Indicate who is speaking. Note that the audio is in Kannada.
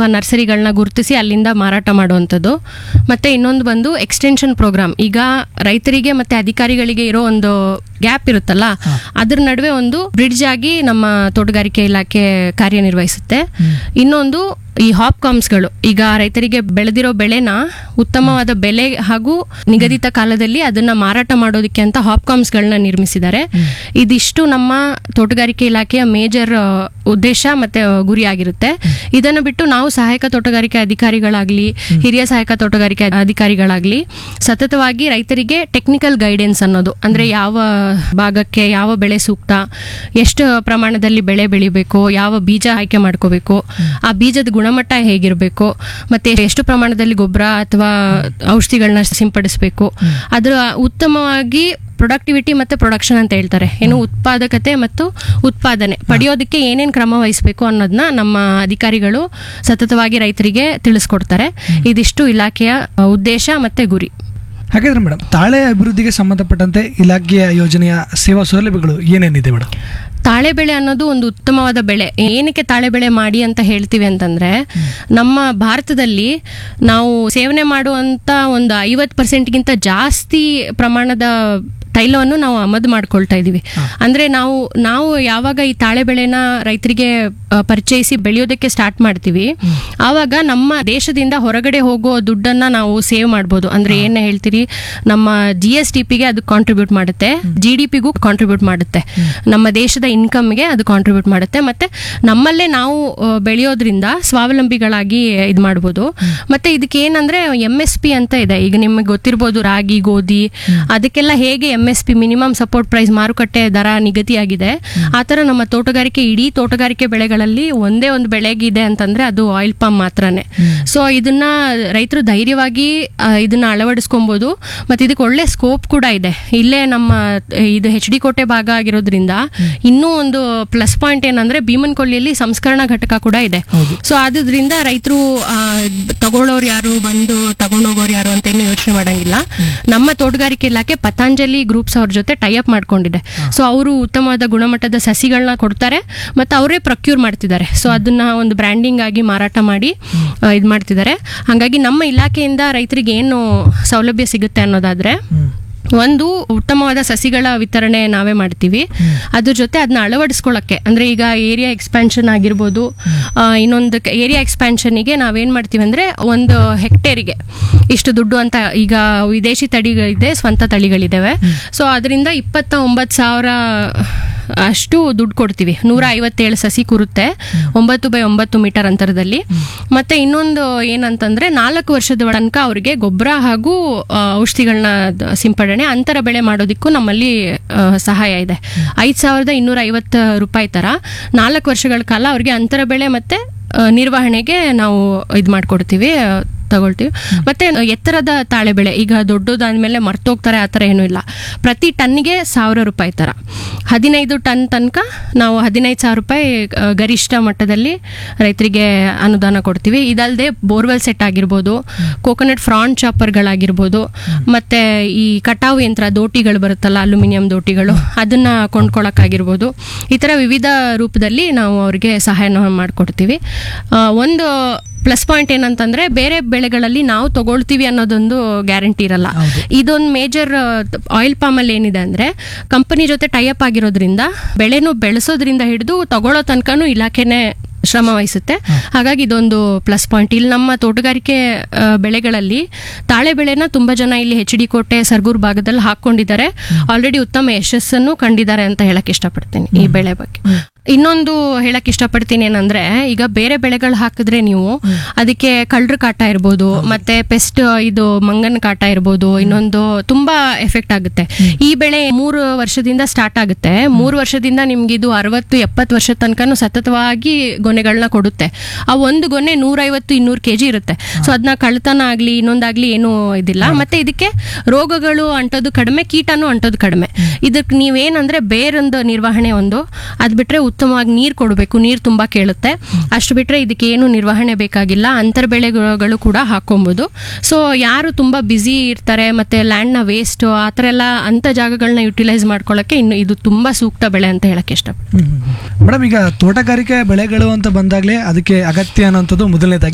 Speaker 1: ಅಥವಾ ನರ್ಸರಿಗಳನ್ನ ಗುರುತಿಸಿ ಅಲ್ಲಿಂದ ಮಾರಾಟ ಮಾಡುವಂಥದ್ದು ಮತ್ತೆ ಇನ್ನೊಂದು ಬಂದು ಎಕ್ಸ್ಟೆನ್ಷನ್ ಪ್ರೋಗ್ರಾಮ್ ಈಗ ರೈತರಿಗೆ ಮತ್ತೆ ಅಧಿಕಾರಿಗಳಿಗೆ ಇರೋ ಒಂದು ಗ್ಯಾಪ್ ಇರುತ್ತಲ್ಲ ಅದ್ರ ನಡುವೆ ಒಂದು ಬ್ರಿಡ್ಜ್ ಆಗಿ ನಮ್ಮ ತೋಟಗಾರಿಕೆ ಇಲಾಖೆ ಕಾರ್ಯನಿರ್ವಹಿಸುತ್ತೆ ಇನ್ನೊಂದು ಈ ಹಾಪ್ಕಾಮ್ಸ್ಗಳು ಈಗ ರೈತರಿಗೆ ಬೆಳೆದಿರೋ ಬೆಳೆನ ಉತ್ತಮವಾದ ಬೆಲೆ ಹಾಗೂ ನಿಗದಿತ ಕಾಲದಲ್ಲಿ ಅದನ್ನ ಮಾರಾಟ ಮಾಡೋದಕ್ಕೆ ಅಂತ ಹಾಪ್ಕಾಮ್ಸ್ಗಳನ್ನ ನಿರ್ಮಿಸಿದ್ದಾರೆ ಇದಿಷ್ಟು ನಮ್ಮ ತೋಟಗಾರಿಕೆ ಇಲಾಖೆಯ ಮೇಜರ್ ಉದ್ದೇಶ ಮತ್ತೆ ಆ, ಗುರಿಯಾಗಿರುತ್ತೆ ಇದನ್ನು ಬಿಟ್ಟು ನಾವು ಸಹಾಯಕ ತೋಟಗಾರಿಕೆ ಅಧಿಕಾರಿಗಳಾಗ್ಲಿ ಹಿರಿಯ ಸಹಾಯಕ ತೋಟಗಾರಿಕೆ ಅಧಿಕಾರಿಗಳಾಗ್ಲಿ ಸತತವಾಗಿ ರೈತರಿಗೆ ಟೆಕ್ನಿಕಲ್ ಗೈಡೆನ್ಸ್ ಅನ್ನೋದು ಅಂದ್ರೆ ಯಾವ ಭಾಗಕ್ಕೆ ಯಾವ ಬೆಳೆ ಸೂಕ್ತ ಎಷ್ಟು ಪ್ರಮಾಣದಲ್ಲಿ ಬೆಳೆ ಬೆಳಿಬೇಕು ಯಾವ ಬೀಜ ಆಯ್ಕೆ ಮಾಡ್ಕೋಬೇಕು ಆ ಬೀಜದ ಗುಣಮಟ್ಟ ಹೇಗಿರಬೇಕು ಮತ್ತೆ ಎಷ್ಟು ಪ್ರಮಾಣದಲ್ಲಿ ಗೊಬ್ಬರ ಅಥವಾ ಔಷಧಿಗಳನ್ನ ಸಿಂಪಡಿಸಬೇಕು ಅದರ ಉತ್ತಮವಾಗಿ ಪ್ರೊಡಕ್ಟಿವಿಟಿ ಮತ್ತೆ ಪ್ರೊಡಕ್ಷನ್ ಅಂತ ಹೇಳ್ತಾರೆ ಏನು ಉತ್ಪಾದಕತೆ ಮತ್ತು ಉತ್ಪಾದನೆ ಪಡೆಯೋದಕ್ಕೆ ಏನೇನು ಕ್ರಮ ವಹಿಸಬೇಕು ಅನ್ನೋದನ್ನ ನಮ್ಮ ಅಧಿಕಾರಿಗಳು ಸತತವಾಗಿ ರೈತರಿಗೆ ತಿಳಿಸ್ಕೊಡ್ತಾರೆ ಇದಿಷ್ಟು ಇಲಾಖೆಯ ಅ, ಉದ್ದೇಶ ಮತ್ತೆ ಗುರಿ
Speaker 2: ಹಾಗಾದ್ರೆ ಮೇಡಮ್ ತಾಳೆ ಅಭಿವೃದ್ಧಿಗೆ ಸಂಬಂಧಪಟ್ಟಂತೆ ಇಲಾಖೆಯ ಯೋಜನೆಯ ಸೇವಾ ಸೌಲಭ್ಯಗಳು ಏನೇನಿದೆ ಮೇಡಮ್
Speaker 1: ತಾಳೆ ಬೆಳೆ ಅನ್ನೋದು ಒಂದು ಉತ್ತಮವಾದ ಬೆಳೆ ಏನಕ್ಕೆ ತಾಳೆ ಬೆಳೆ ಮಾಡಿ ಅಂತ ಹೇಳ್ತೀವಿ ಅಂತಂದ್ರೆ ನಮ್ಮ ಭಾರತದಲ್ಲಿ ನಾವು ಸೇವನೆ ಮಾಡುವಂತ ಒಂದು ಐವತ್ತು ಪರ್ಸೆಂಟ್ಗಿಂತ ಜಾಸ್ತಿ ಪ್ರಮಾಣದ ತೈಲವನ್ನು ನಾವು ಆಮದು ಮಾಡ್ಕೊಳ್ತಾ ಇದೀವಿ ಅಂದ್ರೆ ನಾವು ನಾವು ಯಾವಾಗ ಈ ತಾಳೆ ಬೆಳೆನ ರೈತರಿಗೆ ಆ, ಪರಿಚಯಿಸಿ ಬೆಳೆಯೋದಕ್ಕೆ ಸ್ಟಾರ್ಟ್ ಮಾಡ್ತೀವಿ ಆವಾಗ ನಮ್ಮ ದೇಶದಿಂದ ಹೊರಗಡೆ ಹೋಗೋ ದುಡ್ಡನ್ನ ನಾವು ಸೇವ್ ಮಾಡ್ಬೋದು ಅಂದ್ರೆ ಏನ್ ಹೇಳ್ತೀರಿ ನಮ್ಮ ಜಿ ಎಸ್ ಟಿ ಪಿಗೆ ಅದು ಕಾಂಟ್ರಿಬ್ಯೂಟ್ ಮಾಡುತ್ತೆ ಜಿ ಡಿ ಪಿಗೂ ಕಾಂಟ್ರಿಬ್ಯೂಟ್ ಮಾಡುತ್ತೆ ನಮ್ಮ ದೇಶದ ಇನ್ಕಮ್ಗೆ ಅದು ಕಾಂಟ್ರಿಬ್ಯೂಟ್ ಮಾಡುತ್ತೆ ಮತ್ತೆ ನಮ್ಮಲ್ಲೇ ನಾವು ಆ, ಬೆಳೆಯೋದ್ರಿಂದ ಸ್ವಾವಲಂಬಿಗಳಾಗಿ ಇದು ಮಾಡ್ಬೋದು ಮತ್ತೆ ಇದಕ್ಕೆ ಏನಂದ್ರೆ ಎಂ ಎಸ್ ಪಿ ಅಂತ ಇದೆ ಈಗ ನಿಮಗೆ ಗೊತ್ತಿರ್ಬೋದು ರಾಗಿ ಗೋಧಿ ಅದಕ್ಕೆಲ್ಲ ಹೇಗೆ M S P minimum support price ಮಾರುಕಟ್ಟೆ ದರ ನಿಗದಿಯಾಗಿದೆ ಆ ಥರ ನಮ್ಮ ತೋಟಗಾರಿಕೆ ಇಡೀ ತೋಟಗಾರಿಕೆ ಬೆಳೆಗಳಲ್ಲಿ ಒಂದೇ ಒಂದು ಬೆಳೆಗಿದೆ ಅಂತಂದ್ರೆ ಅದು ಆಯಿಲ್ ಪಾಮ್ ಮಾತ್ರನೇ ಸೊ ಇದನ್ನ ರೈತರು ಧೈರ್ಯವಾಗಿ ಆ, ಇದನ್ನ ಅಳವಡಿಸ್ಕೊಬಹುದು ಮತ್ತೆ ಇದಕ್ಕೆ ಒಳ್ಳೆ ಸ್ಕೋಪ್ ಕೂಡ ಇದೆ ಇಲ್ಲೇ ನಮ್ಮ ಇದು ಎಚ್ ಡಿ ಕೋಟೆ ಭಾಗ ಆಗಿರೋದ್ರಿಂದ ಇನ್ನೂ ಒಂದು ಪ್ಲಸ್ ಪಾಯಿಂಟ್ ಏನಂದ್ರೆ ಭೀಮನ್ಕೊಲ್ಲಿಯಲ್ಲಿ ಸಂಸ್ಕರಣಾ ಘಟಕ ಕೂಡ ಇದೆ ಸೊ ಆದ್ರಿಂದ ರೈತರು ತಗೊಳ್ಳೋರು ಯಾರು ಬಂದು ತಗೊಂಡೋಗೋರು ಯಾರು ಅಂತ ಏನು ಯೋಚನೆ ಮಾಡಂಗಿಲ್ಲ ನಮ್ಮ ತೋಟಗಾರಿಕೆ ಇಲಾಖೆ ಪತಾಂಜಲಿ ಗ್ರೂಪ್ಸ್ ಅವ್ರ ಜೊತೆ ಟೈ ಅಪ್ ಮಾಡ್ಕೊಂಡಿದೆ ಸೊ ಅವರು ಉತ್ತಮವಾದ ಗುಣಮಟ್ಟದ ಸಸಿಗಳನ್ನ ಕೊಡ್ತಾರೆ ಮತ್ತೆ ಅವರೇ ಪ್ರೊಕ್ಯೂರ್ ಮಾಡ್ತಿದ್ದಾರೆ ಸೊ ಅದನ್ನ ಒಂದು ಬ್ರ್ಯಾಂಡಿಂಗ್ ಆಗಿ ಮಾರಾಟ ಮಾಡಿ ಇದು ಮಾಡ್ತಿದ್ದಾರೆ ಹಾಗಾಗಿ ನಮ್ಮ ಇಲಾಖೆಯಿಂದ ರೈತರಿಗೆ ಏನು ಸೌಲಭ್ಯ ಸಿಗುತ್ತೆ ಅನ್ನೋದಾದ್ರೆ ಒಂದು ಉತ್ತಮವಾದ ಸಸಿಗಳ ವಿತರಣೆ ನಾವೇ ಮಾಡ್ತೀವಿ ಅದ್ರ ಜೊತೆ ಅದನ್ನ ಅಳವಡಿಸ್ಕೊಳ್ಳಕ್ಕೆ ಅಂದ್ರೆ ಈಗ ಏರಿಯಾ ಎಕ್ಸ್ಪ್ಯಾನ್ಷನ್ ಆಗಿರ್ಬೋದು ಆ, ಇನ್ನೊಂದು ಏರಿಯಾ ಎಕ್ಸ್ಪ್ಯಾನ್ಷನ್ಗೆ ನಾವೇನ್ ಮಾಡ್ತೀವಿ ಅಂದ್ರೆ ಒಂದು ಹೆಕ್ಟೇರಿಗೆ ಇಷ್ಟು ದುಡ್ಡು ಅಂತ ಈಗ ವಿದೇಶಿ ತಳಿಗಳಿದೆ ಸ್ವಂತ ತಳಿಗಳಿದ್ದಾವೆ ಸೊ ಅದರಿಂದ ಇಪ್ಪತ್ತ ಒಂಬತ್ತು ಸಾವಿರ ಅಷ್ಟು ದುಡ್ಡು ಕೊಡ್ತೀವಿ ನೂರ ಐವತ್ತೇಳು ಸಸಿ ಕೂರುತ್ತೆ ಒಂಬತ್ತು ಬೈ ಒಂಬತ್ತು ಮೀಟರ್ ಅಂತರದಲ್ಲಿ ಮತ್ತೆ ಇನ್ನೊಂದು ಏನಂತಂದ್ರೆ ನಾಲ್ಕು ವರ್ಷದ ತನಕ ಅವರಿಗೆ ಗೊಬ್ಬರ ಹಾಗೂ ಆ, ಔಷಧಿಗಳನ್ನ ದ- ಸಿಂಪಡಣೆ ಅಂತರ ಬೆಳೆ ಮಾಡೋದಕ್ಕೂ ನಮ್ಮಲ್ಲಿ ಆ, ಸಹಾಯ ಇದೆ ಐದು ಸಾವಿರದ ಇನ್ನೂರ ಐವತ್ತು ರೂಪಾಯಿ ತರ ನಾಲ್ಕು ವರ್ಷಗಳ ಕಾಲ ಅವ್ರಿಗೆ ಅಂತರ ಬೆಳೆ ಮತ್ತೆ ಆ, ನಿರ್ವಹಣೆಗೆ ನಾವು ಇದು ಮಾಡ್ಕೊಡ್ತೀವಿ ಆ, ತಗೊಳ್ತೀವಿ ಮತ್ತೆ ಎತ್ತರದ ತಾಳೆ ಬೆಳೆ ಈಗ ದೊಡ್ಡದಾದ್ಮೇಲೆ ಮರ್ತೋಗ್ತಾರೆ ಆ ಥರ ಏನೂ ಇಲ್ಲ ಪ್ರತಿ ಟನ್ನಿಗೆ ಸಾವಿರ ರೂಪಾಯಿ ಥರ ಹದಿನೈದು ಟನ್ ತನಕ ನಾವು ಹದಿನೈದು ಸಾವಿರ ರೂಪಾಯಿ ಆ, ಗರಿಷ್ಠ ಮಟ್ಟದಲ್ಲಿ ರೈತರಿಗೆ ಅನುದಾನ ಕೊಡ್ತೀವಿ ಇದಲ್ಲದೆ ಬೋರ್ವೆಲ್ ಸೆಟ್ ಆಗಿರ್ಬೋದು ಕೋಕೋನಟ್ ಫ್ರಾನ್ ಚಾಪರ್ಗಳಾಗಿರ್ಬೋದು ಮತ್ತೆ ಈ ಕಟಾವು ಯಂತ್ರ ದೋಟಿಗಳು ಬರುತ್ತಲ್ಲ ಅಲ್ಯೂಮಿನಿಯಂ ದೋಟಿಗಳು ಅದನ್ನ ಕೊಂಡ್ಕೊಳಕ್ಕಾಗಿರ್ಬೋದು ಈ ಥರ ವಿವಿಧ ರೂಪದಲ್ಲಿ ನಾವು ಅವ್ರಿಗೆ ಸಹಾಯನ ಮಾಡಿಕೊಡ್ತೀವಿ ಆ, ಒಂದು ಪ್ಲಸ್ ಪಾಯಿಂಟ್ ಏನಂತಂದ್ರೆ ಬೇರೆ ಬೆಳೆಗಳಲ್ಲಿ ನಾವು ತಗೊಳ್ತೀವಿ ಅನ್ನೋದೊಂದು ಗ್ಯಾರಂಟಿ ಇರಲ್ಲ ಇದೊಂದು ಮೇಜರ್ ಆಯಿಲ್ ಪಾಮ್ ಅಲ್ಲಿ ಏನಿದೆ ಅಂದ್ರೆ ಕಂಪನಿ ಜೊತೆ ಟೈಅಪ್ ಆಗಿರೋದ್ರಿಂದ ಬೆಳೆನು ಬೆಳೆಸೋದ್ರಿಂದ ಹಿಡಿದು ತಗೊಳ್ಳೋ ತನಕನೂ ಇಲಾಖೆನೆ ಶ್ರಮ ವಹಿಸುತ್ತೆ ಹಾಗಾಗಿ ಇದೊಂದು ಪ್ಲಸ್ ಪಾಯಿಂಟ್ ಇಲ್ಲಿ ನಮ್ಮ ತೋಟಗಾರಿಕೆ ಆ, ಬೆಳೆಗಳಲ್ಲಿ ತಾಳೆ ಬೆಳೆನ ತುಂಬಾ ಜನ ಇಲ್ಲಿ ಎಚ್ ಡಿ ಕೋಟೆ ಸರ್ಗೂರ್ ಭಾಗದಲ್ಲಿ ಹಾಕೊಂಡಿದ್ದಾರೆ ಆಲ್ರೆಡಿ ಉತ್ತಮ ಯಶಸ್ಸನ್ನು ಕಂಡಿದ್ದಾರೆ ಅಂತ ಹೇಳಕ್ ಇಷ್ಟಪಡ್ತೀನಿ ಈ ಬೆಳೆ ಬಗ್ಗೆ ಇನ್ನೊಂದು ಹೇಳಕ್ ಇಷ್ಟಪಡ್ತೀನಿ ಏನಂದ್ರೆ ಈಗ ಬೇರೆ ಬೆಳೆಗಳು ಹಾಕಿದ್ರೆ ನೀವು ಅದಕ್ಕೆ ಕಳ್ರ ಕಾಟ ಇರ್ಬೋದು ಮತ್ತೆ ಪೆಸ್ಟ್ ಇದು ಮಂಗನ ಕಾಟ ಇರ್ಬೋದು ಇನ್ನೊಂದು ತುಂಬಾ ಎಫೆಕ್ಟ್ ಆಗುತ್ತೆ ಈ ಬೆಳೆ ಮೂರು ವರ್ಷದಿಂದ ಸ್ಟಾರ್ಟ್ ಆಗುತ್ತೆ ಮೂರು ವರ್ಷದಿಂದ ನಿಮ್ಗೆ ಇದು ಅರವತ್ತು ಎಪ್ಪತ್ತು ವರ್ಷ ತನಕನೂ ಸತತವಾಗಿ ಗೊನೆಗಳನ್ನ ಕೊಡುತ್ತೆ ಆ ಒಂದು ಗೊನೆ ನೂರೈವತ್ತು ಇನ್ನೂರು ಕೆಜಿ ಇರುತ್ತೆ ಸೊ ಅದನ್ನ ಕಳ್ತನ ಆಗ್ಲಿ ಇನ್ನೊಂದಾಗ್ಲಿ ಏನು ಇದಿಲ್ಲ ಮತ್ತೆ ಇದಕ್ಕೆ ರೋಗಗಳು ಅಂಟೋದು ಕಡಿಮೆ ಕೀಟನೂ ಅಂಟೋದು ಕಡಿಮೆ ಇದಕ್ಕೆ ನೀವೇನಂದ್ರೆ ಬೇರೊಂದು ನಿರ್ವಹಣೆ ಒಂದು ಅದ್ ಬಿಟ್ರೆ ಉತ್ತಮವಾಗಿ ನೀರು ಕೊಡಬೇಕು ನೀರು ತುಂಬಾ ಕೇಳುತ್ತೆ ಅಷ್ಟು ಬಿಟ್ರೆ ಇದಕ್ಕೆ ಏನು ನಿರ್ವಹಣೆ ಬೇಕಾಗಿಲ್ಲ ಅಂತರ್ ಬೆಳೆಗಳು ಕೂಡ ಹಾಕೊಬಹುದು ಸೊ ಯಾರು ತುಂಬಾ ಬ್ಯುಸಿ ಇರ್ತಾರೆ ಮತ್ತೆ ಲ್ಯಾಂಡ್ ನ ವೇಸ್ಟ್ ಆ ಥರ ಎಲ್ಲ ಅಂತ ಜಾಗಗಳನ್ನ ಯುಟಿಲೈಸ್ ಮಾಡ್ಕೊಳ್ಳೋಕೆ ಇನ್ನು ಇದು ತುಂಬಾ ಸೂಕ್ತ ಬೆಳೆ ಅಂತ ಹೇಳಕ್ ಇಷ್ಟಪಡ್ತೀನಿ
Speaker 2: ಮೇಡಮ್ ಈಗ ತೋಟಗಾರಿಕೆ ಬೆಳೆಗಳು ಅಂತ ಬಂದಾಗಲೇ ಅದಕ್ಕೆ ಅಗತ್ಯ ಅನ್ನೋಂಥದ್ದು ಮೊದಲನೇದಾಗಿ